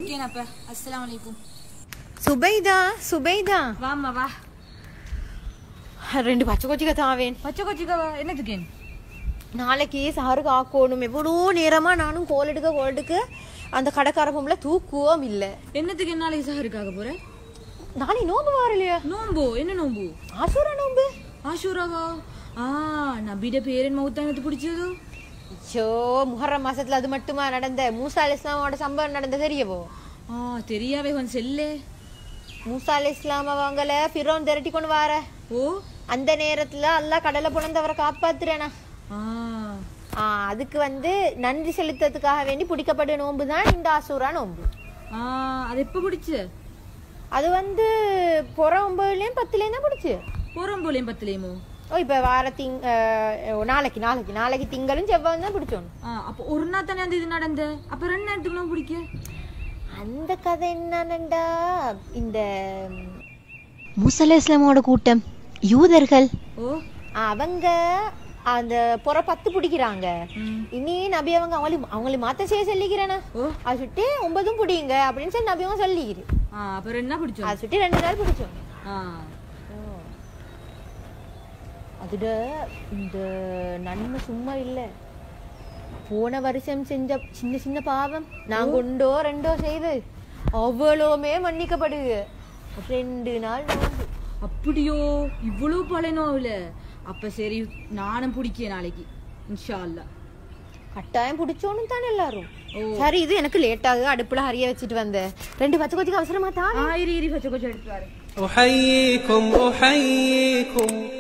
இருக்கேன் அப்ப அஸ்ஸலாமு அலைக்கும் சுபைதா சுபைதா வாம்மா வா ரெண்டு பச்சை கொச்சிக்க தாவேன் பச்சை கொச்சிக்கவா என்னத்துக்கேன் நாளைக்கு சாருக்கு ஆக்கணும் எவ்வளோ நேரமா நானும் கோல் எடுக்க கோல் எடுக்க அந்த கடைக்கார பொம்பளை தூக்குவோம் இல்லை என்னத்துக்கு என்ன நாளைக்கு சஹருக்காக போற நாளை நோம்பு வரலையா நோம்பு என்ன நோம்பு ஆசூரா நோம்பு ஆஷூராவா ஆ நபிட பேரன் மௌத்தானத்து பிடிச்சதோ ஐயோ முஹர்ரம் மாசத்துல அது மட்டுமா நடந்த மூசா அலி இஸ்லாமோட சம்பவம் நடந்த தெரியவோ ஆ தெரியாவே கொஞ்சம் செல்லே மூசா அலி இஸ்லாம் அவங்கள ஃபிரோன் திரட்டி கொண்டு வார ஓ அந்த நேரத்துல அல்லாஹ் கடலை புணர்ந்து அவரை காப்பாத்துறேனா ஆ ஆ, அதுக்கு வந்து நன்றி செலுத்ததுக்காக வேண்டி பிடிக்கப்பட்ட நோன்பு தான் இந்த ஆசூரா நோன்பு ஆ அது எப்ப பிடிச்ச அது வந்து புற ஒன்பதுலயும் பத்துலயும் தான் பிடிச்சு போறோம் போலேயும் பத்துலேயுமோ ஓ இப்ப வார திங் அஹ், நாளைக்கு நாளைக்கு நாளைக்கு திங்களும் செவ்வாயும் தான் பிடிச்சோம் ஆ அப்போ ஒரு நாள் தானே அந்த இது நடந்த அப்ப ரெண்டு நேரத்துக்கு நோம்பு பிடிக்க அந்த கதை என்னன்னா இந்த முசல இஸ்லாமோட கூட்டம் யூதர்கள் ஓ அவங்க அந்த புற பத்து பிடிக்கிறாங்க ம். இனி நபி அவங்க அவங்களுக்கு அவங்களுக்கு மாத்த செய்ய சொல்லிக்கிறேனா ஓ அது சுட்டு ஒன்பதும் பிடிங்க அப்படின்னு சொல்லி நபி அவங்க சொல்லிக்கிறேன் ஆ அப்ப ரெண்டு நாள் பிடிச்சோம் அது சுட்டு ரெண்டு நாள் பிடிச்சோம் ஆ அதுட இந்த நன்மை சும்மா இல்ல போன வருஷம் செஞ்ச சின்ன சின்ன பாவம் நான் கொண்டோ ரெண்டோ செய்து அவ்வளவுமே மன்னிக்கப்படுது ரெண்டு நாள் நோன்பு அப்படியோ இவ்வளவு பழைய நோவுல அப்ப சரி நானும் பிடிக்க நாளைக்கு இன்ஷா அல்லா கட்டாயம் பிடிச்சோன்னு தானே எல்லாரும் ஓ. சரி இது எனக்கு லேட் ஆகுது அடுப்புல ஹரிய வச்சுட்டு வந்தேன் ரெண்டு பச்சை கொச்சிக்கு அவசரமா தான் ஆ இரு இரு பச்சை கொஞ்சம் எடுத்து வரேன் أحييكم أحييكم